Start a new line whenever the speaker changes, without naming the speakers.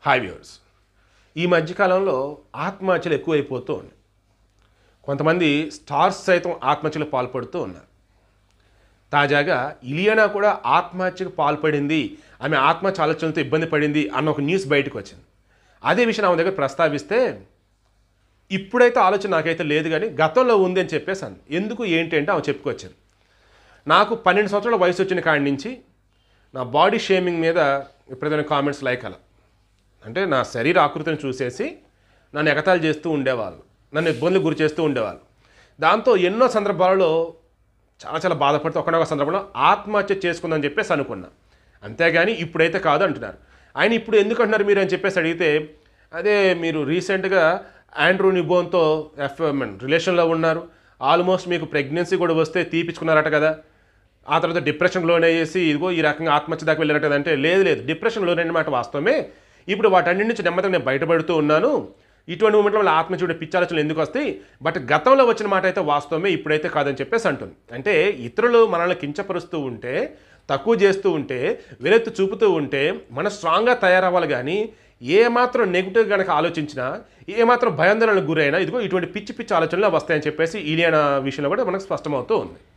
hi viewers ఈ మధ్యకాలంలో ఆత్మహత్యలు ఎక్కువైపోతూ ఉన్నాయి కొంతమంది స్టార్స్ సైతం ఆత్మహత్యలు పాల్పడుతూ ఉన్నారు తాజాగా ఇలియానా కూడా ఆత్మహత్యకు పాల్పడింది ఆమె ఆత్మహత్య ఆలోచనలతో ఇబ్బంది పడింది అన్న ఒక న్యూస్ బయటకు వచ్చింది అదే విషయం ఆమె దగ్గర ప్రస్తావిస్తే ఇప్పుడైతే ఆలోచన నాకైతే లేదు కానీ గతంలో ఉంది అని చెప్పేసాను ఎందుకు ఏంటి అంటే ఆమె చెప్పుకొచ్చింది నాకు పన్నెండు సంవత్సరాల వయసు వచ్చిన కాడి నుంచి నా బాడీ షేమింగ్ మీద ఎప్పుడైనా కామెంట్స్ లైక్ అలా అంటే నా శరీర ఆకృతిని చూసేసి నన్ను ఎగతాళి చేస్తూ ఉండేవాళ్ళు నన్ను ఇబ్బందులు గురి చేస్తూ ఉండేవాళ్ళు దాంతో ఎన్నో సందర్భాలలో చాలా చాలా బాధపడుతూ ఒకనొక సందర్భంలో ఆత్మహత్య చేసుకుందని చెప్పేసి అనుకున్నా అంతేగాని ఇప్పుడైతే కాదు అంటున్నారు ఆయన ఇప్పుడు ఎందుకు అంటున్నారు మీరు అని చెప్పేసి అడిగితే అదే మీరు రీసెంట్గా ఆండ్రూ నిబోన్తో ఎఫ్ రిలేషన్లో ఉన్నారు ఆల్మోస్ట్ మీకు ప్రెగ్నెన్సీ కూడా వస్తే తీపించుకున్నారట కదా ఆ తర్వాత డిప్రెషన్ లోన్ అయ్యేసి ఇదిగో ఈ రకంగా ఆత్మహత్య దాకా వెళ్ళారట కదా అంటే లేదు లేదు డిప్రెషన్ లోన్ అయిన మాట వాస్తవమే ఇప్పుడు వాటన్నిటి నుంచి నెమ్మదిగా నేను బయటపడుతూ ఉన్నాను ఇటువంటి మూమెంట్లో వాళ్ళ ఆత్మహత్య పిచ్చాలోచనలు ఎందుకు వస్తాయి బట్ గతంలో వచ్చిన మాట అయితే వాస్తవమే ఇప్పుడైతే కాదని చెప్పేసి అంటుంది అంటే ఇతరులు మనల్ని కించపరుస్తూ ఉంటే తక్కువ చేస్తూ ఉంటే వెలెత్తు చూపుతూ ఉంటే మనం స్ట్రాంగ్గా తయారవ్వాలి కానీ ఏ మాత్రం నెగిటివ్ కనుక ఆలోచించినా ఏ మాత్రం భయాందోళనకు గురైనా ఇదిగో ఇటువంటి పిచ్చి పిచ్చి ఆలోచనలు వస్తాయని చెప్పేసి ఈలియానా విషయంలో కూడా మనకు స్పష్టమవుతూ ఉంది